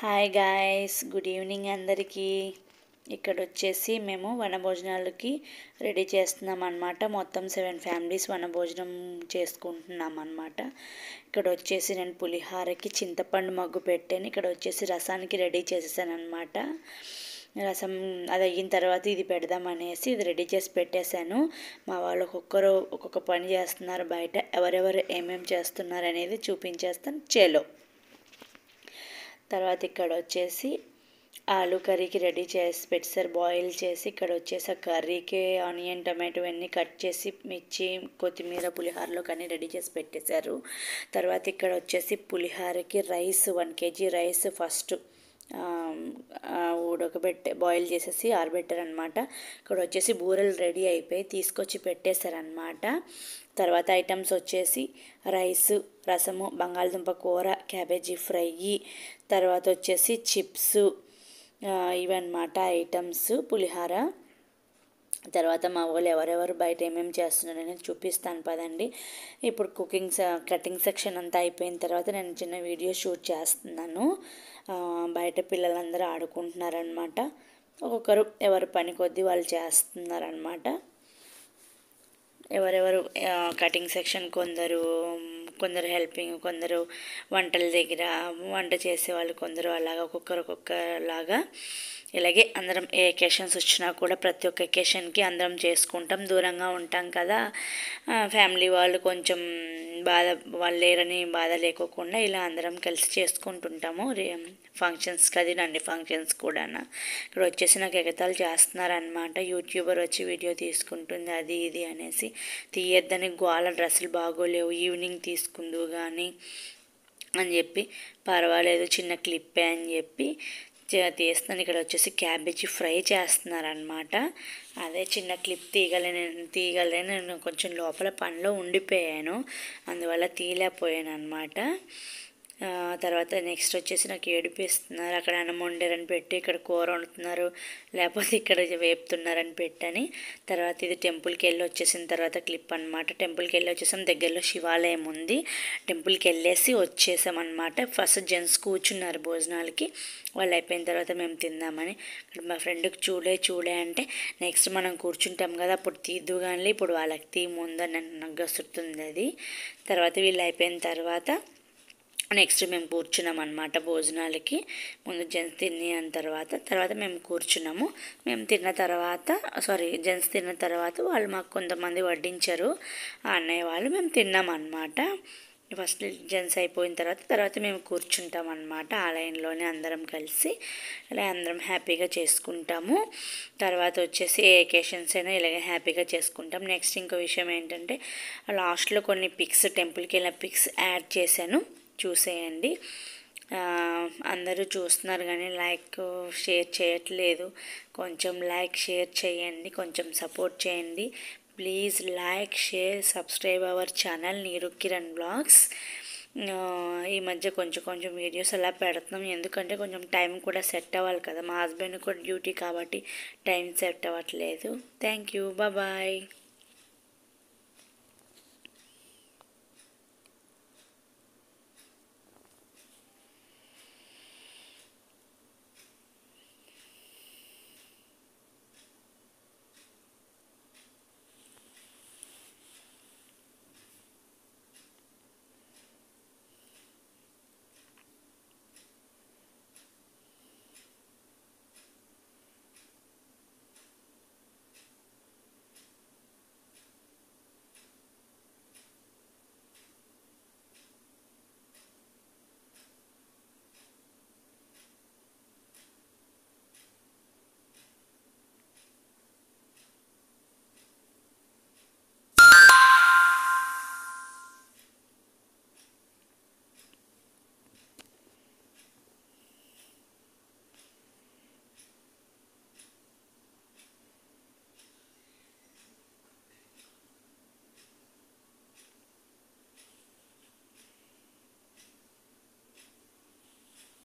hi guys good evening అందరికీ ఇక్కడ వచ్చేసి మేము వనభోజనాలకి రెడీ చేస్తున్నాం అనమాట మొత్తం సెవెన్ ఫ్యామిలీస్ వనభోజనం చేసుకుంటున్నాం అనమాట ఇక్కడ వచ్చేసి నేను పులిహారకి చింతపండు మగ్గు పెట్టాను ఇక్కడ వచ్చేసి రసానికి రెడీ చేసేసాను అనమాట రసం అది అయిన తర్వాత ఇది పెడదాం అనేసి ఇది రెడీ చేసి పెట్టేశాను మా వాళ్ళు ఒక్కొక్కరు ఒక్కొక్క పని చేస్తున్నారు బయట ఎవరెవరు ఏమేమి చేస్తున్నారు అనేది చూపించేస్తాను చేలో తర్వాత ఇక్కడ వచ్చేసి ఆలు కర్రీకి రెడీ చేసి పెట్టేసారు బాయిల్ చేసి ఇక్కడ వచ్చేసి ఆ కర్రీకి ఆనియన్ టమాటో అన్నీ కట్ చేసి మిర్చి కొత్తిమీర పులిహోరలో కానీ రెడీ చేసి పెట్టేశారు తర్వాత ఇక్కడ వచ్చేసి పులిహోరకి rice one KG rice first ఉడకబెట్టే బాయిల్ చేసేసి ఆరబెట్టారనమాట ఇక్కడ వచ్చేసి బూరెలు రెడీ అయిపోయి తీసుకొచ్చి పెట్టేశారనమాట తర్వాత ఐటమ్స్ వచ్చేసి రైస్ రసము బంగాళదుంప కూర క్యాబేజీ ఫ్రై తర్వాత వచ్చేసి చిప్స్ ఇవన్నమాట ఐటమ్స్ పులిహార తర్వాత మా వాళ్ళు ఎవరెవరు బయట ఏమేమి చేస్తున్నారు అనేది చూపిస్తాను పదండి ఇప్పుడు కుకింగ్ కటింగ్ సెక్షన్ అంతా అయిపోయిన తర్వాత నేను చిన్న వీడియో షూట్ చేస్తున్నాను బయట పిల్లలందరూ ఆడుకుంటున్నారనమాట ఒక్కొక్కరు ఎవరి పని కొద్దీ వాళ్ళు చేస్తున్నారనమాట ఎవరెవరు కటింగ్ సెక్షన్ కొందరు కొందరు హెల్పింగ్ కొందరు వంటల దగ్గర వంట చేసేవాళ్ళు కొందరు అలాగా ఒక్కొక్కరు ఒక్కొక్కలాగా ఇలాగే అందరం ఏ ఎకేషన్స్ వచ్చినా కూడా ప్రతి ఒక్క ఎకేషన్కి అందరం చేసుకుంటాం దూరంగా ఉంటాం కదా ఫ్యామిలీ వాళ్ళు కొంచెం బాధ వాళ్ళు లేరని బాధ లేకోకుండా ఇలా అందరం కలిసి చేసుకుంటుంటాము ఫంక్షన్స్ కదినండి ఫంక్షన్స్ కూడా ఇక్కడ వచ్చేసి నాకు ఎగతాలు చేస్తున్నారనమాట యూట్యూబర్ వచ్చి వీడియో తీసుకుంటుంది అది ఇది అనేసి తీయద్దని గోల డ్రెస్సులు బాగోలేవు ఈవినింగ్ తీసుకుందు కానీ అని చెప్పి పర్వాలేదు చిన్న క్లిప్పే అని చెప్పి తీస్తున్నాను ఇక్కడ వచ్చేసి క్యాబేజీ ఫ్రై చేస్తున్నారనమాట అదే చిన్న క్లిప్ తీయగలేను తీయగలేను నేను కొంచెం లోపల పనిలో ఉండిపోయాను అందువల్ల తీయలేకపోయాను అనమాట తర్వాత నెక్స్ట్ వచ్చేసి నాకు ఏడిపిస్తున్నారు అక్కడ అన్నం వండారని పెట్టి ఇక్కడ కూర వండుతున్నారు లేకపోతే ఇక్కడ వేపుతున్నారని పెట్టని తర్వాత ఇది టెంపుల్కి వెళ్ళి వచ్చేసిన తర్వాత క్లిప్ అనమాట టెంపుల్కి వెళ్ళి వచ్చేసాం దగ్గరలో శివాలయం ఉంది టెంపుల్కి వెళ్ళేసి వచ్చేసాం అనమాట ఫస్ట్ జెంట్స్ కూర్చున్నారు భోజనాలకి వాళ్ళు అయిపోయిన తర్వాత మేము తిందామని ఇక్కడ మా ఫ్రెండ్కి చూడే చూడే అంటే నెక్స్ట్ మనం కూర్చుంటాం కదా అప్పుడు తీద్దు కానీ ఇప్పుడు వాళ్ళకి తీ ముందని నన్ను గసురుతుంది అది తర్వాత వీళ్ళు అయిపోయిన తర్వాత నెక్స్ట్ మేము కూర్చున్నాం అనమాట భోజనాలకి ముందు జెంట్స్ తిన్న తర్వాత తర్వాత మేము కూర్చున్నాము మేము తిన్న తర్వాత సారీ జెంట్స్ తిన్న తర్వాత వాళ్ళు మాకు కొంతమంది వడ్డించారు ఆ అన్నయ్య వాళ్ళు మేము తిన్నాం అనమాట ఫస్ట్ జెంట్స్ అయిపోయిన తర్వాత తర్వాత మేము కూర్చుంటాం అనమాట ఆ లైన్లోనే అందరం కలిసి ఇలా అందరం హ్యాపీగా చేసుకుంటాము తర్వాత వచ్చేసి ఏ ఎకేషన్స్ అయినా ఇలాగే హ్యాపీగా చేసుకుంటాం నెక్స్ట్ ఇంకో విషయం ఏంటంటే లాస్ట్లో కొన్ని పిక్స్ టెంపుల్కి వెళ్ళిన పిక్స్ యాడ్ చేశాను చూసేయండి అందరూ చూస్తున్నారు కానీ లైక్ షేర్ చేయట్లేదు కొంచెం లైక్ షేర్ చేయండి కొంచెం సపోర్ట్ చేయండి please like share subscribe our channel నీరు కిరణ్ బ్లాగ్స్ ఈ మధ్య కొంచెం కొంచెం వీడియోస్ అలా పెడుతున్నాం ఎందుకంటే కొంచెం టైం కూడా సెట్ అవ్వాలి కదా మా హస్బెండ్ కూడా డ్యూటీ కాబట్టి టైం సెట్ అవ్వట్లేదు థ్యాంక్ యూ బాయ్